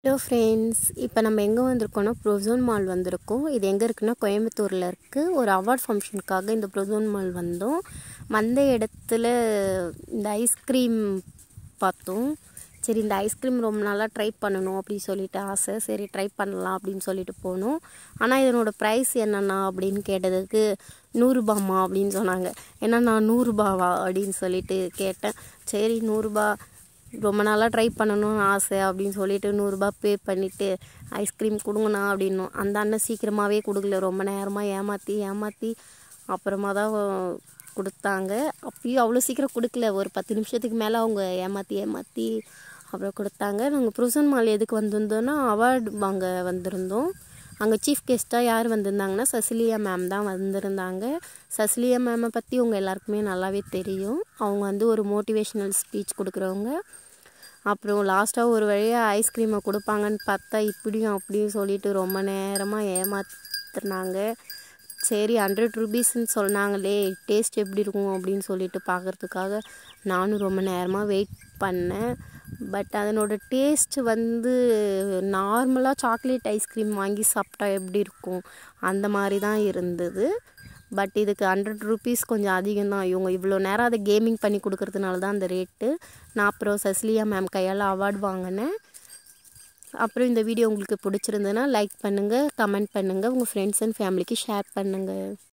hello friends இப்போ நம்ம எங்கே வந்திருக்கோம்னா ப்ரோசோன் மால் வந்திருக்கோம் இது எங்கே இருக்குன்னா கோயம்புத்தூரில் இருக்குது ஒரு அவார்ட் ஃபங்க்ஷனுக்காக இந்த ப்ரோசோன் மால் வந்தோம் வந்த இடத்துல இந்த ஐஸ்கிரீம் பார்த்தோம் சரி இந்த ஐஸ்கிரீம் ரொம்ப நாளாக ட்ரை பண்ணணும் அப்படின்னு சொல்லிட்டு ஆசை சரி ட்ரை பண்ணலாம் அப்படின்னு சொல்லிட்டு போனோம் ஆனால் இதனோட ப்ரைஸ் என்னென்னா அப்படின்னு கேட்டதுக்கு நூறுரூபாம்மா அப்படின்னு சொன்னாங்க ஏன்னா நான் நூறுரூபாவா அப்படின்னு சொல்லிட்டு கேட்டேன் சரி நூறுரூபா ரொம்ப நாளாக ட்ரை பண்ணணும்னு ஆசை அப்படின்னு சொல்லிட்டு நூறுரூபா பே பண்ணிவிட்டு ஐஸ்கிரீம் கொடுங்கண்ணா அப்படின்னும் அந்த அண்ணன் சீக்கிரமாகவே கொடுக்கல ரொம்ப நேரமாக ஏமாற்றி ஏமாற்றி அப்புறமா தான் கொடுத்தாங்க அப்பயும் அவ்வளோ சீக்கிரம் கொடுக்கல ஒரு பத்து நிமிஷத்துக்கு மேலே அவங்க ஏமாற்றி ஏமாற்றி அப்புறம் கொடுத்தாங்க நாங்கள் ப்ரொசன் மால் எதுக்கு வந்திருந்தோன்னா அவார்டு வாங்க வந்திருந்தோம் அங்கே சீஃப் கெஸ்ட்டாக யார் வந்திருந்தாங்கன்னா சசிலியா மேம் தான் வந்திருந்தாங்க சசிலியா மேமை பற்றி உங்கள் எல்லாருக்குமே நல்லாவே தெரியும் அவங்க வந்து ஒரு மோட்டிவேஷ்னல் ஸ்பீச் கொடுக்குறவங்க அப்புறம் லாஸ்ட்டாக ஒரு வழியாக ஐஸ்கிரீமை கொடுப்பாங்கன்னு பார்த்தா இப்படியும் அப்படியும் சொல்லிட்டு ரொம்ப நேரமாக ஏமாத்துனாங்க சரி ஹண்ட்ரட் ருபீஸ்ன்னு சொன்னாங்களே டேஸ்ட் எப்படி இருக்கும் அப்படின்னு சொல்லிட்டு பார்க்குறதுக்காக நானும் ரொம்ப நேரமாக வெயிட் பண்ணேன் பட் அதனோட டேஸ்ட் வந்து நார்மலாக சாக்லேட் ஐஸ்கிரீம் வாங்கி சாப்பிட்டா எப்படி இருக்கும் அந்த மாதிரி தான் இருந்தது பட் இதுக்கு ஹண்ட்ரட் ருபீஸ் கொஞ்சம் அதிகம் தான் இவங்க இவ்வளோ நேரம் அதை கேமிங் பண்ணி கொடுக்கறதுனால தான் அந்த ரேட்டு நான் அப்புறம் சசிலியா மேம் கையால் அவார்டு வாங்கினேன் அப்புறம் இந்த வீடியோ உங்களுக்கு பிடிச்சிருந்ததுன்னா லைக் பண்ணுங்கள் கமெண்ட் பண்ணுங்கள் உங்கள் ஃப்ரெண்ட்ஸ் அண்ட் ஃபேமிலிக்கு ஷேர் பண்ணுங்கள்